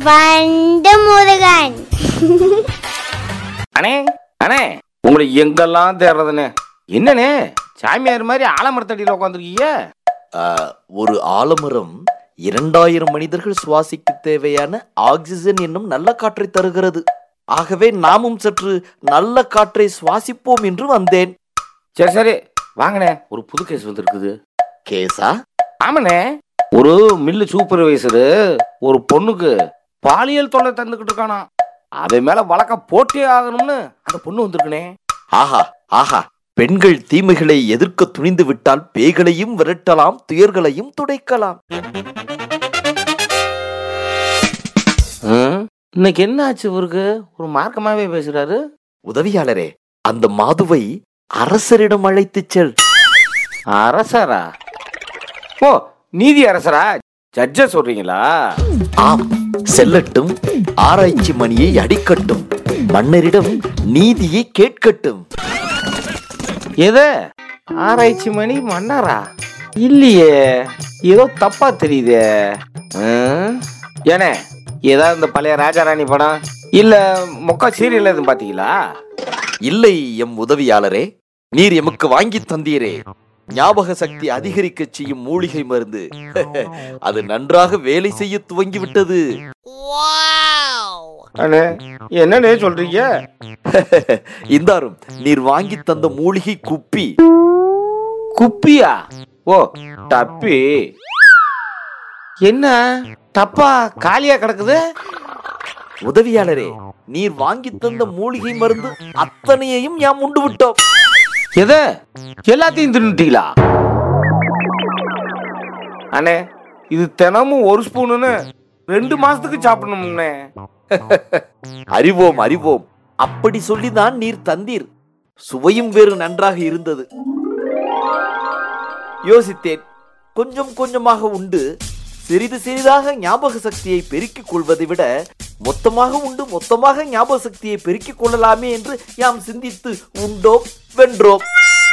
வண்டு முருகன் அண்ணே அண்ணே உங்களை எங்கெல்லாம் தேடுறதுண்ணே என்னண்ணே சாமியார் மாதிரி ஆலமரத்தடியில் உட்காந்துருக்கீங்க ஆ, ஒரு ஆலமரம் இரண்டாயிரம் மனிதர்கள் சுவாசிக்க தேவையான ஆக்சிஜன் என்னும் நல்ல காற்றை தருகிறது ஆகவே நாமும் சற்று நல்ல காற்றை சுவாசிப்போம் என்று வந்தேன் சரி சரி வாங்கண்ணே ஒரு புது கேஸ் வந்திருக்குது கேசா ஆமாண்ணே ஒரு மில்லு சூப்பர்வைசரு ஒரு பொண்ணுக்கு பாலியல் தொல்லை தந்துக்கிட்டு இருக்கானா அவன் மேல வழக்க போட்டே ஆகணும்னு அந்த பொண்ணு வந்திருக்குனே ஆஹா ஆஹா பெண்கள் தீமைகளை எதிர்க்க துணிந்து விட்டால் பேய்களையும் விரட்டலாம் துயர்களையும் துடைக்கலாம் ம், இன்னைக்கு என்ன ஆச்சு இவருக்கு ஒரு மார்க்கமாவே பேசுறாரு உதவியாளரே அந்த மாதுவை அரசரிடம் அழைத்துச் செல் அரசரா ஓ நீதி அரசரா ஜட்ஜ சொல்றீங்களா ஆம் செல்லட்டும் ஆராய்ச்சி மணியை அடிக்கட்டும் மன்னரிடம் நீதியை கேட்கட்டும் எது ஆராய்ச்சி மணி மன்னரா இல்லையே ஏதோ தப்பா தெரியுதே ம், ஏனே ஏதாவது இந்த பழைய ராஜாராணி படம் இல்ல மொக்க சீரியல் எதுவும் பாத்தீங்களா இல்லை எம் உதவியாளரே நீர் எமக்கு வாங்கி தந்தீரே ஞாபக சக்தி அதிகரிக்கச் செய்யும் மூலிகை மருந்து அது நன்றாக வேலை செய்ய துவங்கி விட்டது அண்ணே என்னண்ணே சொல்றீங்க இந்தாரும் நீர் வாங்கி தந்த மூலிகை குப்பி குப்பியா ஓ டப்பி என்ன டப்பா காலியா கிடக்குது உதவியாளரே நீர் வாங்கி தந்த மூலிகை மருந்து அத்தனையையும் யாம் உண்டு விட்டோம் எத எல்லாத்தையும் தின்னுட்டீங்களா அண்ணே இது தினமும் ஒரு ஸ்பூனுன்னு ரெண்டு மாசத்துக்கு சாப்பிடணும்ண்ணே அறிவோம் அறிவோம் அப்படி சொல்லிதான் நீர் தந்தீர் சுவையும் வேறு நன்றாக இருந்தது யோசித்தேன் கொஞ்சம் கொஞ்சமாக உண்டு சிறிது சிறிதாக ஞாபக சக்தியை பெருக்கிக் கொள்வதை விட மொத்தமாக உண்டு மொத்தமாக ஞாபக சக்தியை பெருக்கிக் கொள்ளலாமே என்று யாம் சிந்தித்து உண்டோம் வென்றோம்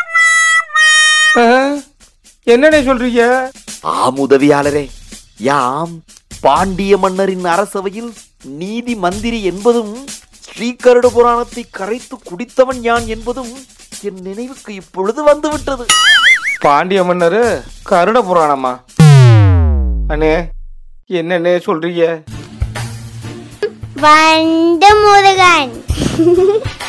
அஹ், என்னண்ணே சொல்றீங்க ஆம் உதவியாளரே யாம் பாண்டிய மன்னரின் அரசவையில் நீதி மந்திரி என்பதும் ஸ்ரீகருட புராணத்தை கரைத்து குடித்தவன் யான் என்பதும் என் நினைவுக்கு இப்பொழுது வந்துவிட்டது பாண்டிய மன்னரு கருட புராணமா அண்ணே என்னண்ணே சொல்றீங்க வண்டு முருகன்